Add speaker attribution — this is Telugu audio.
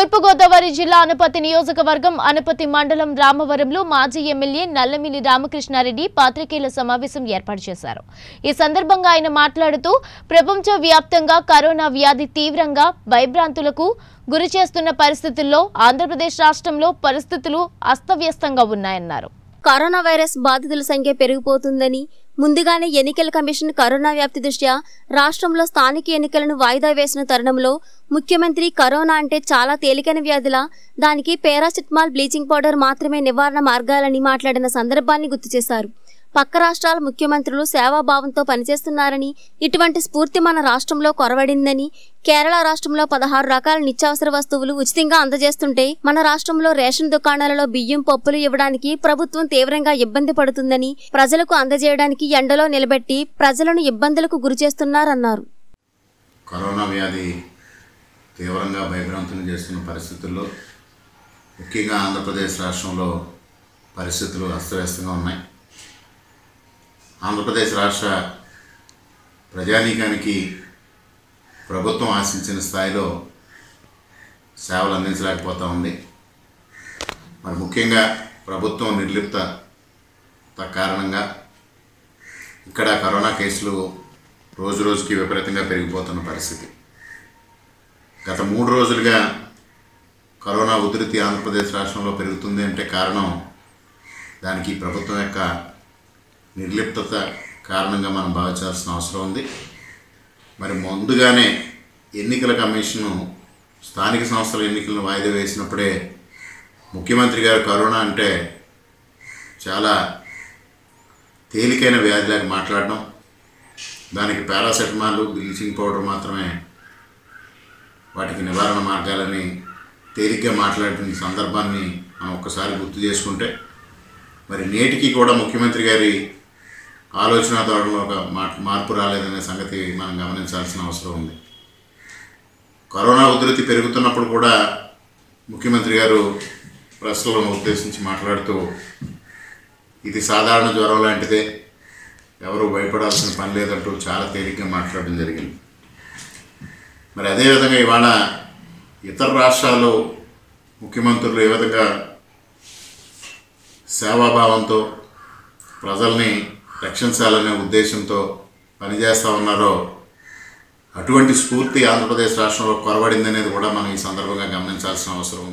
Speaker 1: తూర్పుగోదావరి జిల్లా అనపతి నియోజకవర్గం అనపతి మండలం రామవరంలో మాజీ ఎమ్మెల్యే నల్లమిల్లి రామకృష్ణారెడ్డి పాత్రికేయుల సమావేశం ఏర్పాటు చేశారు ఈ సందర్భంగా ఆయన మాట్లాడుతూ ప్రపంచ వ్యాప్తంగా కరోనా వ్యాధి తీవ్రంగా భయభ్రాంతులకు గురి చేస్తున్న పరిస్థితుల్లో ఆంధ్రప్రదేశ్ రాష్ట్రంలో పరిస్థితులు అస్తవ్యస్తంగా ఉన్నాయన్నారు
Speaker 2: కరోనా వైరస్ బాధితుల సంఖ్య పెరిగిపోతుందని ముందుగానే ఎన్నికల కమిషన్ కరోనా వ్యాప్తి దృష్ట్యా రాష్ట్రంలో స్థానిక ఎన్నికలను వాయిదా వేసిన తరుణంలో ముఖ్యమంత్రి కరోనా అంటే చాలా తేలికైన వ్యాధిలా దానికి పారాసిటమాల్ బ్లీచింగ్ పౌడర్ మాత్రమే నివారణ మార్గాలని మాట్లాడిన సందర్భాన్ని గుర్తు చేశారు పక్క రాష్ట్రాల ముఖ్యమంత్రులు సేవాభావంతో పనిచేస్తున్నారని ఇటువంటి స్ఫూర్తి మన రాష్ట్రంలో కొరవడిందని కేరళ రాష్ట్రంలో పదహారు రకాల నిత్యావసర వస్తువులు ఉచితంగా అందజేస్తుంటే మన రాష్ట్రంలో రేషన్ దుకాణాలలో బియ్యం పప్పులు ఇవ్వడానికి ప్రభుత్వం తీవ్రంగా ఇబ్బంది పడుతుందని ప్రజలకు అందజేయడానికి ఎండలో నిలబెట్టి ప్రజలను ఇబ్బందులకు గురిచేస్తున్నారన్నారు
Speaker 3: కరోనా వ్యాధి తీవ్రంగా భయభ్రాంతులు చేస్తున్న పరిస్థితుల్లో ముఖ్యంగా ఆంధ్రప్రదేశ్ రాష్ట్రంలో పరిస్థితులు అస్తవ్యస్తంగా ఉన్నాయి ఆంధ్రప్రదేశ్ రాష్ట్ర ప్రజానీకానికి ప్రభుత్వం ఆశించిన స్థాయిలో సేవలు అందించలేకపోతూ ఉంది మరి ముఖ్యంగా ప్రభుత్వం నిర్లిప్త కారణంగా ఇక్కడ కరోనా కేసులు రోజు రోజుకి విపరీతంగా పెరిగిపోతున్న పరిస్థితి గత మూడు రోజులుగా కరోనా ఉధృతి ఆంధ్రప్రదేశ్ రాష్ట్రంలో పెరుగుతుంది అంటే కారణం దానికి ప్రభుత్వం యొక్క నిర్లిప్తత కారణంగా మనం భావించాల్సిన అవసరం ఉంది మరి ముందుగానే ఎన్నికల కమిషను స్థానిక సంస్థల ఎన్నికలను వాయిదా వేసినప్పుడే ముఖ్యమంత్రి గారు కరోనా అంటే చాలా తేలికైన వ్యాధిలాగా మాట్లాడడం దానికి పారాసెటమాల్ బ్లీచింగ్ పౌడర్ మాత్రమే వాటికి నివారణ మార్గాలని తేలిగ్గా మాట్లాడిన సందర్భాన్ని మనం ఒక్కసారి గుర్తు చేసుకుంటే మరి నేటికి కూడా ముఖ్యమంత్రి గారి ఆలోచన ధోరణిలో ఒక మా- మార్పు రాలేదనే సంగతి మనం గమనించాల్సిన అవసరం ఉంది కరోనా ఉధృతి పెరుగుతున్నప్పుడు కూడా ముఖ్యమంత్రి గారు ప్రశ్నలను ఉద్దేశించి మాట్లాడుతూ ఇది సాధారణ జ్వరం లాంటిదే ఎవరు భయపడాల్సిన పని లేదంటూ చాలా తేలిగ్గా మాట్లాడడం జరిగింది మరి అదేవిధంగా ఇవాళ ఇతర రాష్ట్రాల్లో ముఖ్యమంత్రులు ఏ విధంగా సేవాభావంతో ప్రజల్ని రక్షించాలనే ఉద్దేశంతో పనిచేస్తూ ఉన్నారో అటువంటి స్ఫూర్తి ఆంధ్రప్రదేశ్ రాష్ట్రంలో కొరవడిందనేది కూడా మనం ఈ సందర్భంగా గమనించాల్సిన అవసరం ఉంది